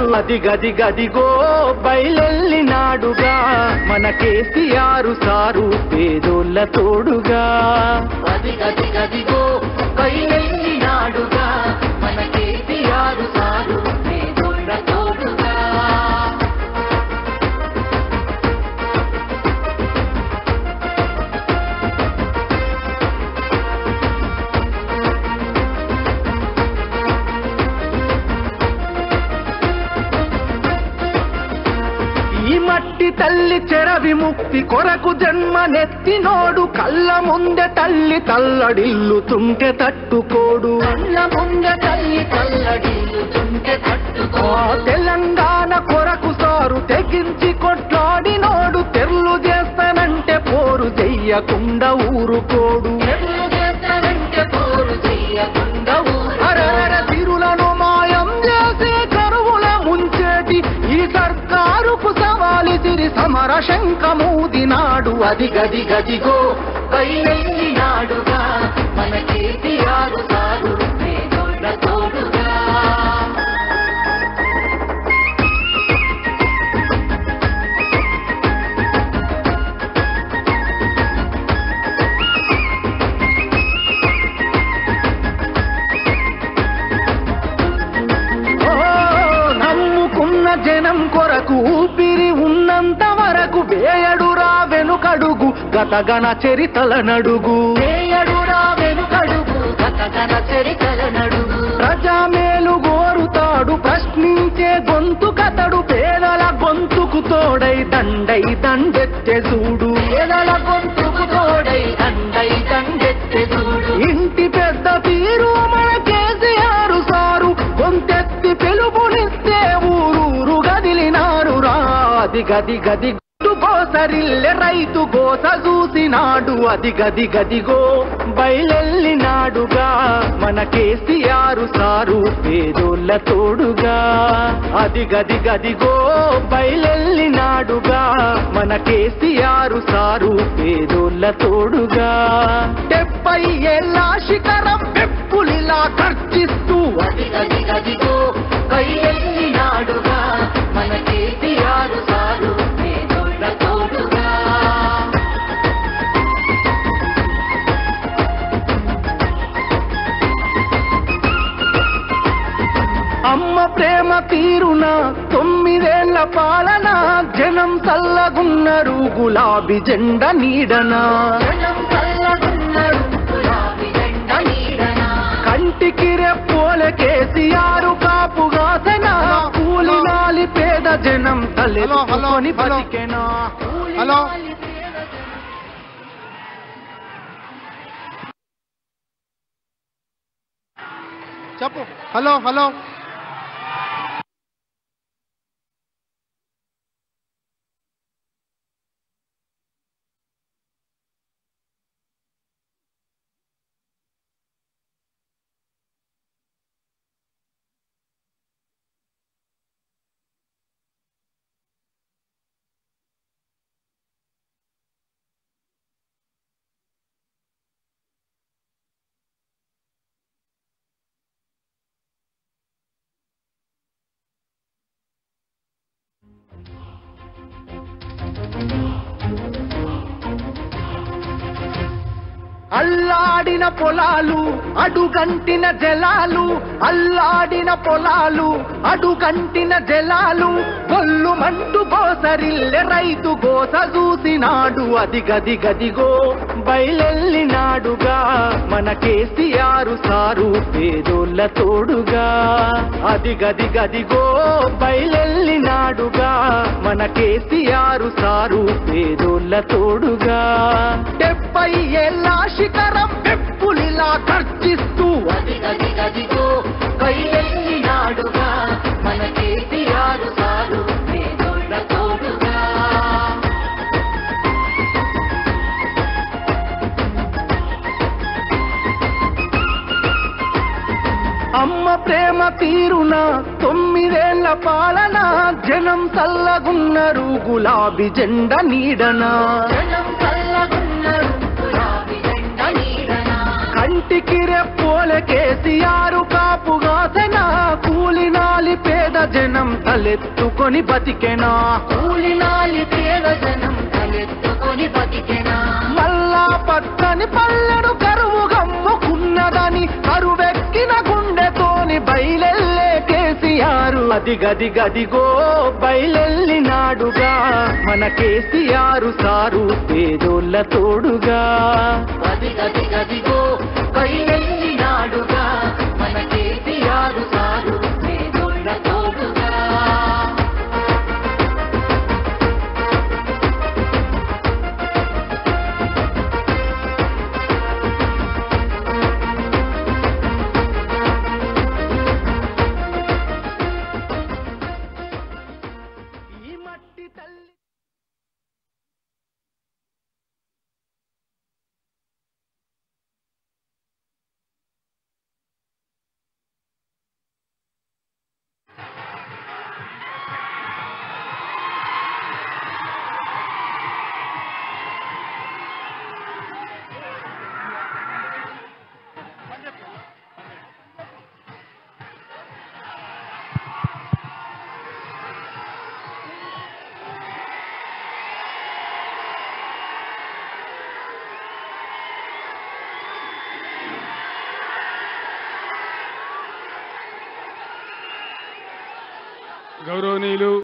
అది గది గదిగో బయలెల్లినాడుగా మన కేసీఆర్ సారు పేదోళ్ళ తోడుగా అది గది గదిగో బయలెల్లినాడుగా మన కేసీఆర్ సారు పేదోళ్ళ తోడుగా ఈ మట్టి తల్లి చెర విముక్తి కొరకు జన్మనెత్తినోడు కళ్ళ ముందె తల్లి తల్లడిల్లుతుంటే తట్టుకోడు కళ్ళ ముందె తల్లి తల్లడిల్లుతుంటే తట్టుకో ఆ తెలంగాణ కొరకు సారు తెగించి కొట్లాడినోడు తెర్లు చేస్తానంటే పోరు చెయ్యకుండా ఊరుకోడు ఎల్లు చేస్తానంటే పోరు చెయ్యకుండా అరర తిరులను మాయం చేసే కరువుల ముంచేటి ఈ సర్కారుకు సవాలి సిరి సమర శంఖమూదినాడు అది గది గదిగో బయలెల్లినాడుగా మన కేసీఆర్ సారు పేదోళ్ళ తోడుగా ఓ, నమ్ముకున్న జనం కొరకు ఊపిరి ఉన్నంత వరకు వేయడురా వెనుకడుగు గతగణ చరితల నడుగు వేయడురా వెనుకడుగు గతగన చరితల నడుగు ప్రజామేలు గోరుతాడు ప్రశ్నించే గొంతు కతడు పేదల గొంతుకు తోడై దండై దండెత్తె చూడు పేదల గొంతుకు తోడై అండై దండెత్తె చూడు ఇంటి పెద్ద తీరు మన కేసీఆర్ సారు గొంతెత్తి పిలుపునిస్తే ఊరూరు గదిలినారు రా అది గది గది గుడ్డు గోసరిల్లె రైతు గోస చూసినాడు అది గది గదిగో బయలెల్లినాడుగా మన కేసీఆర్ సారు పేదోళ్ళ తోడుగా అది గది గదిగో బయలెల్లినాడుగా మన కేసీఆర్ సారు పేదోళ్ళ తోడుగా డెబ్బై ఏళ్ళ శిఖరం పెప్పులిలా ఖర్చిస్తూ అది గది గదిగో బయలెల్లినాడుగా మన కేసీఆర్ సారు పేదోళ్ళ తోడుగా అమ్మ ప్రేమ తీరున తొమ్మిదేళ్ల పాలన జనం చల్లగున్నారు గులాబీ జెండ నీడనా జనం చల్లగున్నారు గులాబీ జెండ నీడన కంటికి రెప్పోలే కేసీఆర్ కాపుగాసన కూలినాలి పేద జనం తలెత్తుకొని హలో. బతికెనా హలో చెప్పు హలో హలో అల్లాడిన పొలాలు అడుగంటిన జలాలు అల్లాడిన పొలాలు అడుగంటిన జలాలు కొల్లు మంటు గోసరిల్లె రైతు గోస చూసినాడు అది గది గదిగో బయలెల్లినాడుగా మన కేసీఆర్ సారు పేదోళ్ళ తోడుగా అది గది గదిగో బయలెల్లినాడుగా మన కేసీఆర్ సారు పేదోళ్ళ తోడుగా డెబ్బై ఏళ్ళ శిఖరం పెప్పులిలా ఖర్చిస్తూ అది గది గదిగో బయలెల్లినాడుగా మన కేసీఆర్ సారు పేదోళ్ళ తోడుగా అమ్మ ప్రేమ తీరున తొమ్మిదేళ్ల పాలన జనం చల్లగున్నారు గులాబీ జెండ నీడనా జనం చల్లగున్నారు గులాబీ జెండ నీడన కంటికి రెప్పోల కేసీఆర్ కాపుగాసెన కూలినాలి పేద జనం తలెత్తుకొని బతికెనా కూలినాలి పేద జనం తలెత్తుకొని బతికెనా మల్లా పచ్చని పల్లెడు కరువు గమ్ముకున్నదని కరువెక్కిన గుండెతోని బయలెల్లే కేసీఆర్ అది గది గదిగో బయలెల్లినాడుగా మన కేసీఆర్ సారు పేదోళ్ళ తోడుగా గది గది గదిగో బయలెల్లినాడుగా మన కేసీఆర్ సారు పేదోళ్ళ తోడుగా ఈ మట్టి తల్లి గౌరవనీయులు